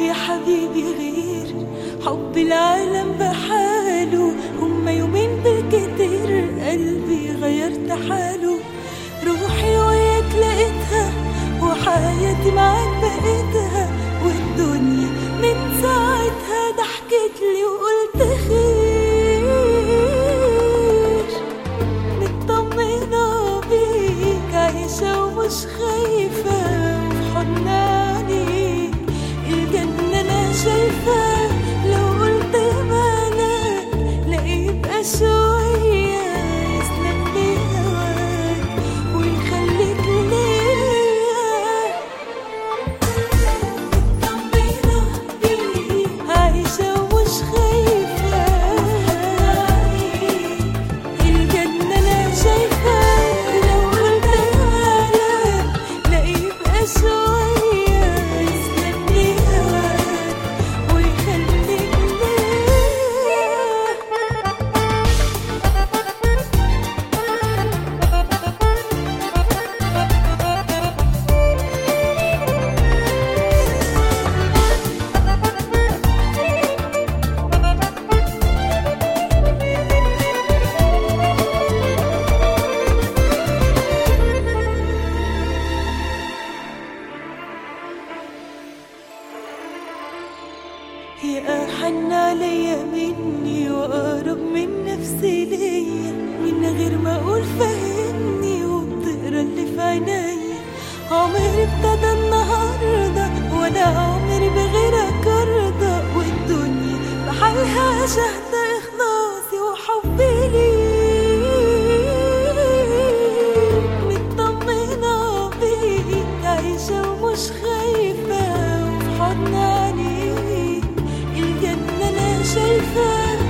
يا حبيبي غير حب العالم بحاله هما يومين بالكتير قلبي غيرت حاله روحي وياك لقيتها وحياتي معاك بقيتها والدنيا من ساعتها ضحكت لي وقلت خير مطمنة بيك عايشة ومش خايفة وفي حضن عينيك الجنة أنا شايفة لو قلت مالك لا يبقى شوية يسلم لي هواك ويخليك ليا مطمنة بيك عايشة ومش خايفة الجنة أنا شايفة لو قلت مالك لا يبقى شوية يسلم لي هواك ويخليك ليا يا أحن عليا مني وأقرب من نفسي ليا من غير ما أقول فهمني وبتقرا اللي في عينيا عمري ابتدى النهاردة وأنا عمري بغيرك أرضى والدنيا بحالها شهد إخلاصي وحبي ليك مطمنة بيك عايشة ومش خايفة وفي حضن عينيك الجنة أنا شايفة